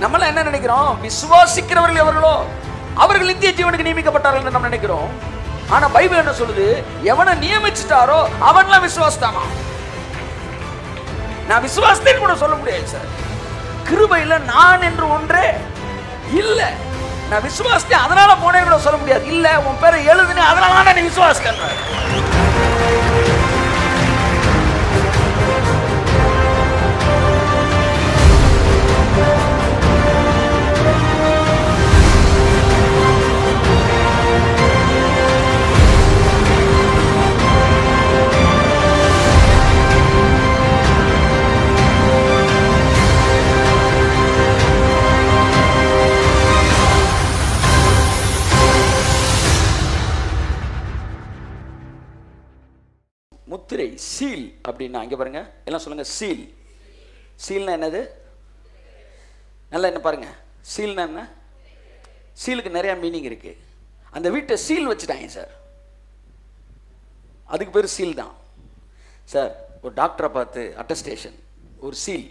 நம்மளாம் என்ன நினைக்கிறோம் விசுவாசிக்கிறவர்கள் எவர்களோ அவர்கள் நித்திய ஜீவனுக்கு நியமிக்கப்பட்டார்கள் என்று நம்ம நினைக்கிறோம் ஆனா பைபிள் என்ன சொல்லுது எவனை நியமிச்சிட்டாரோ அவன்லாம் விசுவாசித்தானா நான் விசுவாசத்தையும் கூட சொல்ல முடியாது சார் கிருபையில நான் என்று ஒன்றே இல்ல நான் விசுவாசித்தேன் அதனால போனேன் கூட சொல்ல முடியாது இல்ல உன் பேரை எழுதுனேன் அதனால நான் நீ விசுவாசிக்கிறேன் முத்திரை சீல் அப்படின்னா இங்க பாருங்க எல்லாம் சொல்லுங்க சீல் சீல்னா என்னது நல்லா என்ன பாருங்க சீல்னா என்ன சீலுக்கு நிறைய மீனிங் இருக்கு அந்த வீட்டை சீல் வச்சுட்டாங்க சார் அதுக்கு பேர் சீல் தான் சார் ஒரு டாக்டரை பார்த்து அட்டஸ்டேஷன் ஒரு seal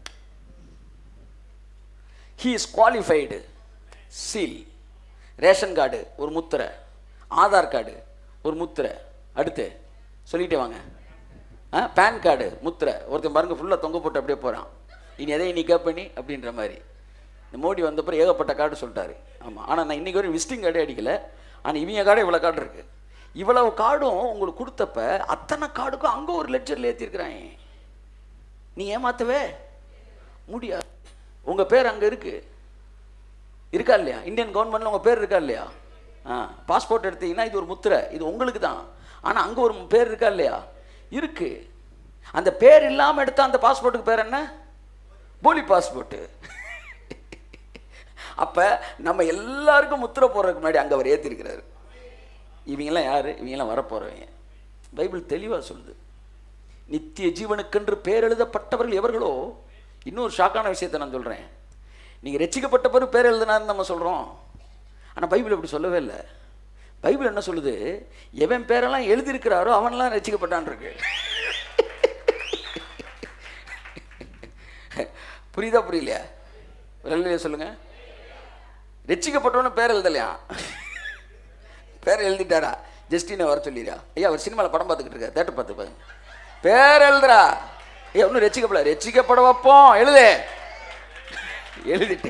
he is qualified seal ration card ஒரு முத்திரை ஆதார் கார்டு ஒரு முத்திரை அடுத்து சொல்லிட்டே வாங்க ஆ பேன் கார்டு முத்திரை ஒருத்தன் பாருங்க ஃபுல்லாக தொங்க போட்டு அப்படியே போகிறான் இனி எதையும் நீ பண்ணி அப்படின்ற மாதிரி இந்த மோடி வந்தப்பறம் ஏகப்பட்ட கார்டு சொல்லிட்டாரு ஆமாம் ஆனால் நான் இன்றைக்கி வரையும் விசிட்டிங் கார்டே அடிக்கல ஆனால் இவங்க கார்டு இவ்வளோ கார்டு இருக்குது இவ்வளவு கார்டும் உங்களுக்கு கொடுத்தப்ப அத்தனை கார்டுக்கும் அங்கே ஒரு லெட்ஜரில் ஏற்றிருக்கிறாங்க நீ ஏமாத்தவே முடியாது உங்கள் பேர் அங்கே இருக்கு இருக்கா இல்லையா இந்தியன் கவர்மெண்ட்ல உங்கள் பேர் இருக்கா இல்லையா ஆ பாஸ்போர்ட் எடுத்தீங்கன்னா இது ஒரு முத்திரை இது உங்களுக்கு தான் ஆனால் அங்கே ஒரு பேர் இருக்கா இல்லையா இருக்கு அந்த பேர் இல்லாமல் எடுத்த அந்த பாஸ்போர்ட்டுக்கு பேர் என்ன போலி பாஸ்போர்ட்டு அப்போ நம்ம எல்லாருக்கும் முத்திரை போடுறதுக்கு முன்னாடி அங்கே அவர் ஏற்றிருக்கிறாரு இவங்கெல்லாம் யார் இவங்கெல்லாம் வரப்போகிறவங்க பைபிள் தெளிவாக சொல்லுது நித்திய ஜீவனுக்கென்று பேர் எழுதப்பட்டவர்கள் எவர்களோ இன்னொரு ஷாக்கான விஷயத்தை நான் சொல்கிறேன் நீங்கள் ரட்சிக்கப்பட்ட பிறகு பேர் எழுதினாருன்னு நம்ம சொல்கிறோம் ஆனால் பைபிள் அப்படி சொல்லவே இல்லை பைபிள் என்ன சொல்லுது எவன் பேரெல்லாம் எழுதியிருக்கிறாரோ அவன்லாம் ரட்சிக்கப்பட்டான் இருக்கு புரியுதா புரியலையா இல்லையா சொல்லுங்க ரட்சிக்கப்பட்டவனு பேர் எழுதலையா பேர் எழுதிட்டாரா ஜஸ்டினை வர சொல்லிடுறா ஐயா அவர் சினிமாவில் படம் பார்த்துக்கிட்டு இருக்கா தேட்டர் பார்த்து பாருங்க பேர் எழுதுறா ஐயா ஒன்றும் ரசிக்கப்படல ரசிக்கப்பட வைப்போம் எழுது எழுதிட்டு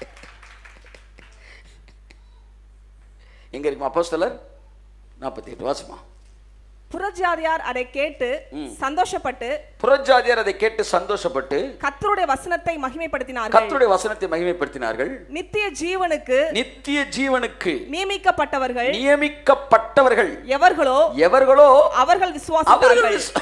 எங்க இருக்குமா அப்போஸ்தலர் நாற்பத்தி எட்டு வாசமா புறஜாதியார் அதை கேட்டு சந்தோஷப்பட்டு புறஜாதியார் அதை கேட்டு சந்தோஷப்பட்டு கர்த்தருடைய வசனத்தை மகிமைப்படுத்தினார்கள் கர்த்தருடைய வசனத்தை மகிமைப்படுத்தினார்கள் நித்திய ஜீவனுக்கு நித்திய ஜீவனுக்கு நியமிக்கப்பட்டவர்கள் நியமிக்கப்பட்டவர்கள் எவர்களோ எவர்களோ அவர்கள் அவர்கள் விசுவாசித்தார்கள் விசு-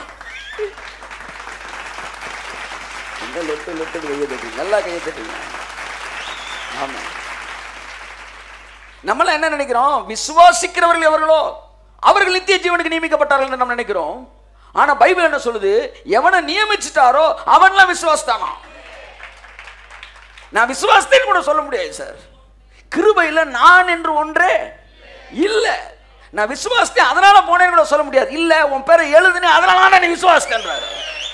இந்த லொட்டு லொட்டு கையை தட்டுங்க நல்லா கையை தட்டுங்க ஆமா நம்மளாம் என்ன நினைக்கிறோம் விசுவாசிக்கிறவர்கள் எவர்களோ அவர்கள் நித்திய ஜீவனுக்கு நியமிக்கப்பட்டார்கள் என்று நம்ம நினைக்கிறோம் ஆனா பைபிள் என்ன சொல்லுது எவனை நியமிச்சிட்டாரோ அவன்லாம் விசுவாசித்தானா நான் விசுவாசத்தையும் கூட சொல்ல முடியாது சார் கிருபையில் நான் என்று ஒன்றே இல்ல நான் விசுவாசித்தேன் அதனால போனேன்னு கூட சொல்ல முடியாது இல்ல உன் பேரை எழுதுனேன் அதனால நான் நீ விசுவாசித்தேன்றாரு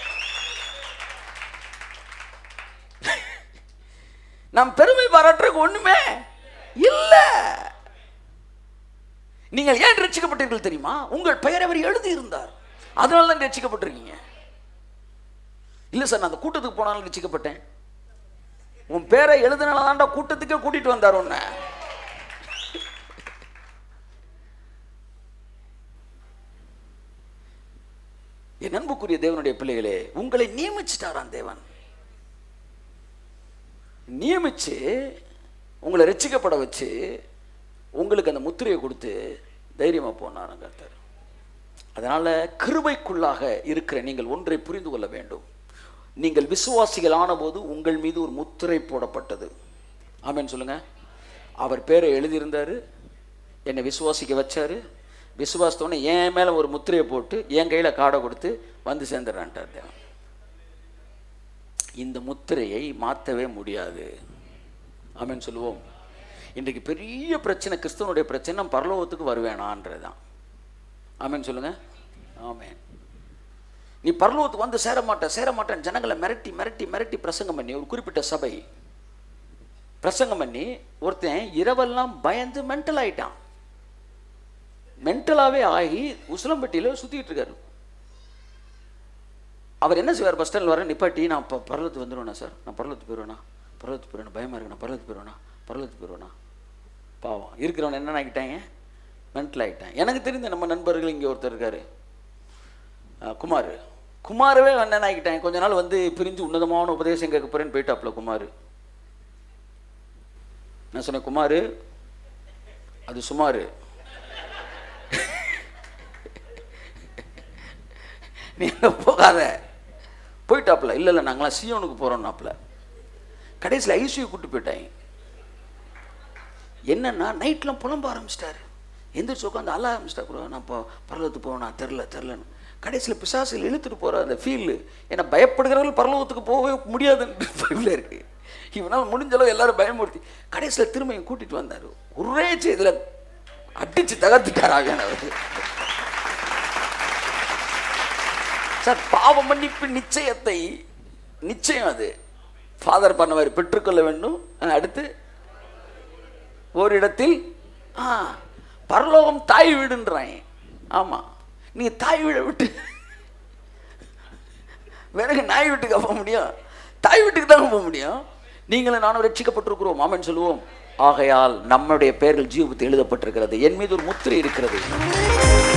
நாம் பெருமை பாராட்டுறதுக்கு ஒண்ணுமே இல்ல நீங்கள் ஏன் ரட்சிக்கப்பட்டீர்கள் தெரியுமா உங்கள் பெயர் அவர் எழுதி இருந்தார் அதனால தான் ரட்சிக்கப்பட்டிருக்கீங்க இல்ல சார் நான் அந்த கூட்டத்துக்கு போனாலும் ரட்சிக்கப்பட்டேன் உன் பேரை எழுதுனால தான்டா கூட்டத்துக்கே கூட்டிட்டு வந்தார் உன்னை என் அன்புக்குரிய தேவனுடைய பிள்ளைகளே உங்களை நியமிச்சிட்டாராம் தேவன் நியமிச்சு உங்களை ரட்சிக்கப்பட வச்சு உங்களுக்கு அந்த முத்திரையை கொடுத்து தைரியமா போனாராம் கர்த்தர் அதனால கிருபைக்குள்ளாக இருக்கிற நீங்கள் ஒன்றை புரிந்து கொள்ள வேண்டும் நீங்கள் விசுவாசிகள் ஆனபோது உங்கள் மீது ஒரு முத்திரை போடப்பட்டது ஆமென் சொல்லுங்க அவர் பேரை எழுதியிருந்தாரு என்னை விசுவாசிக்க வச்சாரு விசுவாசத்தோடனே என் மேல ஒரு முத்திரையை போட்டு என் கையில காடை கொடுத்து வந்து சேர்ந்துடுறான்ட்டார் தேவன் இந்த முத்திரையை மாற்றவே முடியாது ஆமென் சொல்லுவோம் இன்றைக்கு பெரிய பிரச்சனை கிறிஸ்தவனுடைய பிரச்சனை நான் பரலோகத்துக்கு வருவேனான்றது தான் ஆமென் சொல்லுங்க ஆமென் நீ பரலோகத்துக்கு வந்து சேர மாட்ட சேர மாட்டேன் ஜனங்களை மிரட்டி மிரட்டி மிரட்டி பிரசங்கம் பண்ணி ஒரு குறிப்பிட்ட சபை பிரசங்கம் பண்ணி ஒருத்தன் இரவெல்லாம் பயந்து மென்டல் ஆயிட்டான் மென்டலாகவே ஆகி உசிலம்பட்டியில் சுற்றிட்டு இருக்காரு அவர் என்ன செய்வார் பஸ் ஸ்டாண்டில் வர நிப்பாட்டி நான் இப்போ பரலத்து வந்துடுவேண்ணா சார் நான் பரலத்து போயிடுவேண்ணா பரலத்து போயிடுவேன் பயமாக இருக்கு நான் பரலத்து போயிடுவேண்ணா பரலத்து போயிடுவேண்ணா பாவம் இருக்கிறவன் என்ன ஆகிட்டாங்க மென்டல் ஆகிட்டான் எனக்கு தெரிந்த நம்ம நண்பர்கள் இங்கே ஒருத்தர் இருக்காரு அஹ், குமார் குமாரவே அண்ணன் ஆகிட்டாங்க கொஞ்ச நாள் வந்து பிரிஞ்சு உன்னதமான உபதேசம் கேட்க போறேன்னு போயிட்டாப்ல குமார் நான் சொன்னேன் குமார் அது சுமார் நீ அங்கே போகாத போயிட்டாப்ல இல்லை இல்லை நாங்களாம் சியோனுக்கு போகிறோம்னாப்ல கடைசியில் ஐசியூ கூட்டு போயிட்டாங்க என்னன்னா நைட்லாம் புலம்ப ஆரம்பிச்சிட்டாரு எந்திரிச்சு உட்காந்து அழ ஆரம்பிச்சிட்டா கூட நான் இப்போ பரலோகத்துக்கு போவேனா தெரில தெரிலன்னு கடைசியில் பிசாசில் இழுத்துட்டு போகிற அந்த ஃபீல் ஏன்னா பயப்படுகிறவர்கள் பரலோகத்துக்கு போகவே முடியாதுன்னு ஃபீலில் இருக்கு இவனால் முடிஞ்ச அளவு எல்லாரும் பயமுறுத்தி கடைசியில் திரும்ப இவன் கூட்டிட்டு வந்தார் ஒரே இதில் அடிச்சு தகர்த்துட்டார் ஆவியானவர் சார் பாவ மன்னிப்பு நிச்சயத்தை நிச்சயம் அது ஃபாதர் பண்ணவர் பெற்றுக்கொள்ள வேண்டும் அஹ் அடுத்து ஓரிடத்தில் ஆ பரலோகம் தாய் வீடுன்றாங்க ஆமாம் நீங்க தாய் வீடை விட்டு வேறங்க நாய் வீட்டுக்கு போக முடியும் தாய் வீட்டுக்கு தான் போக முடியும் நீங்களும் நானும் ரட்சிக்கப்பட்டிருக்கிறோம் ஆமென் சொல்லுவோம் ஆகையால் நம்முடைய பெயர்கள் ஜீவபுத்தி எழுதப்பட்டிருக்கிறது என் மீது ஒரு முத்திரை இருக்கிறது